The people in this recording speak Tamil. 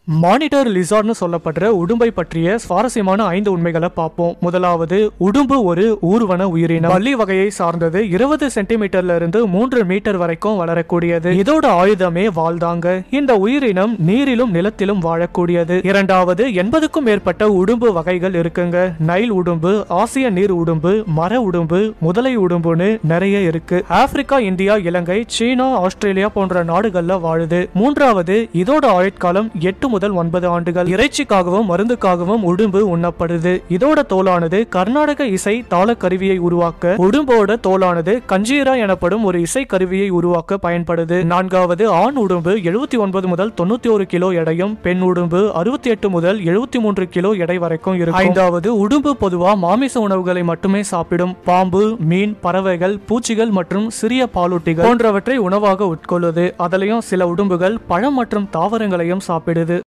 மானிட்டர் லிசார்ட்னு சொல்லப்படுற உடும்பை பற்றிய சுவாரஸ்யமான ஐந்து உண்மைகளை பார்ப்போம் முதலாவது உடும்பு ஒரு ஊர்வன உயிரினம் பள்ளி வகையை சார்ந்தது இருபது சென்டிமீட்டர்ல இருந்து மூன்று மீட்டர் வரைக்கும் வளரக்கூடியது இதோட ஆயுதமே வாழ்தாங்க இந்த உயிரினம் நீரிலும் நிலத்திலும் வாழக்கூடியது இரண்டாவது எண்பதுக்கும் மேற்பட்ட உடும்பு வகைகள் இருக்குங்க நைல் உடும்பு ஆசிய நீர் உடும்பு மர உடும்பு முதலை உடும்புன்னு நிறைய இருக்கு Africa India Ilangai China Australia போன்ற நாடுகள்ல வாழுது மூன்றாவது இதோட ஆயுட்காலம் எட்டு முதல் ஒன்பது ஆண்டுகள் இறைச்சிக்காகவும் மருந்துக்காகவும் உடும்பு உண்ணப்படுது இதோட தோலானது கர்நாடக இசை தாள கருவியை உருவாக்க உடும்போட தோலானது கஞ்சீரா எனப்படும் ஒரு இசை கருவியை உருவாக்க பயன்படுது நான்காவது ஆண் உடும்பு எழுபத்தி ஒன்பது முதல் தொண்ணூத்தி ஒரு கிலோ எடையும் பெண் உடும்பு அறுபத்தி எட்டு முதல் எழுபத்தி மூன்று கிலோ எடை வரைக்கும் இருக்கும் ஐந்தாவது உடும்பு பொதுவா மாமிச உணவுகளை மட்டுமே சாப்பிடும் பாம்பு மீன் பறவைகள் பூச்சிகள் மற்றும் சிறிய பாலூட்டிகள் போன்றவற்றை உணவாக உட்கொள்ளுது அதுலயும் சில உடும்புகள் பழம் மற்றும் தாவரங்களையும் சாப்பிடுது